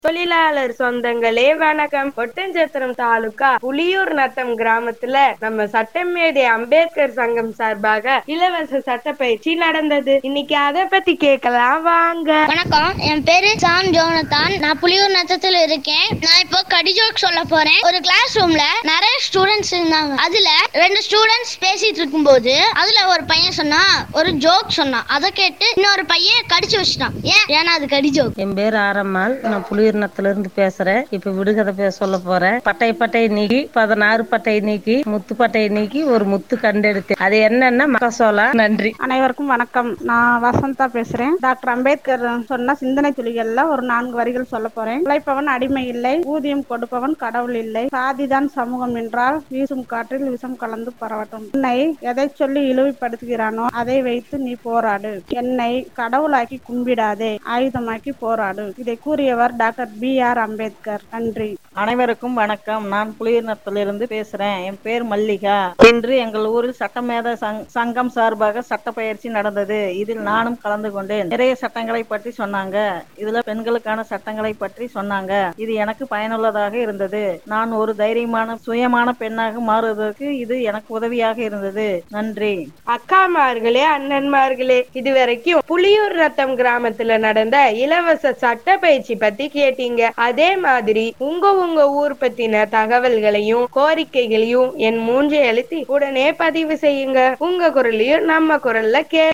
தொழிலாளர் சொந்தங்களே வணக்கம் ஒட்டஞ்சத்திரம் தாலுகா புலியூர் நத்தம் கிராமத்துல நம்ம சட்டமேதை அம்பேத்கர் சங்கம் சார்பாக இலவச சட்ட பயிற்சி நடந்தது இன்னைக்கு அத பத்தி கேட்கலாம் வாங்க வணக்கம் என் பேரு சாம் ஜோனத்தான் நான் புலியூர் நத்தத்துல இருக்கேன் நான் இப்போ கடி ஜோக் சொல்ல போறேன் ஒரு கிளாஸ் ரூம்ல நிறைய ஸ்டூடெண்ட்ஸ் இருந்தாங்க அதுல ரெண்டு ஸ்டூடெண்ட்ஸ் பேசிட்டு இருக்கும்போது அதுல ஒரு பையன் சொன்னா ஒரு ஜோக் சொன்னான் அதை கேட்டு இன்னொரு பையன் கடிச்சு வச்சுட்டான் ஏன் ஏன்னா அது கடி ஜோக் என் பேர் ஆரம்மாள் நான் புலியூர்ணத்துல இருந்து பேசுறேன் இப்ப விடுகதை பேச சொல்ல போறேன் பட்டை பட்டை நீக்கி பதினாறு பட்டை நீக்கி முத்து பட்டை நீக்கி ஒரு முத்து கண்டெடுத்து அது என்னன்னா மகசோலா நன்றி அனைவருக்கும் வணக்கம் நான் வசந்தா பேசுறேன் டாக்டர் அம்பேத்கர் சொன்ன சிந்தனை துளிகள்ல ஒரு நான்கு வரிகள் சொல்ல போறேன் உழைப்பவன் அடிமை இல்லை ஊதியம் கொடுப்பவன் கடவுள் இல்லை சாதிதான் சமூகம் என்றால் வீசும் காற்றில் விஷம் கலந்து பரவட்டும் என்னை எதை சொல்லி இழிவுபடுத்துகிறானோ அதை வைத்து நீ போராடு என்னை கடவுளாக்கி கும்பிடாதே ஆயுதமாக்கி போராடு இதை கூறியவர் டாக்டர் பி ஆர் அம்பேத்கர் நன்றி அனைவருக்கும் வணக்கம் நான் புலியநத்திலிருந்து பேசுறேன் என் பேர் மல்லிகா இன்று எங்கள் ஊரில் சட்டமேத சங்- சங்கம் சார்பாக சட்ட பயிற்சி நடந்தது இதில் நானும் கலந்து கொண்டேன் நிறைய சட்டங்களை பற்றி சொன்னாங்க இதுல பெண்களுக்கான சட்டங்களை பற்றி சொன்னாங்க இது எனக்கு பயனுள்ளதாக இருந்தது நான் ஒரு தைரியமான சுயமான பெண்ணாக மாறுவதற்கு இது எனக்கு உதவியாக இருந்தது நன்றி அக்காமார்களே அண்ணன்மார்களே இதுவரைக்கும் புலியூர் ரத்தம் கிராமத்துல நடந்த இலவச சட்ட பயிற்சி பத்தி கேட்டீங்க அதே மாதிரி உங்க உங்க ஊர் பத்தின தகவல்களையும் கோரிக்கைகளையும் என் மூன்றை அழுத்தி உடனே பதிவு செய்யுங்க உங்க குரலையும் நம்ம குரல்ல கே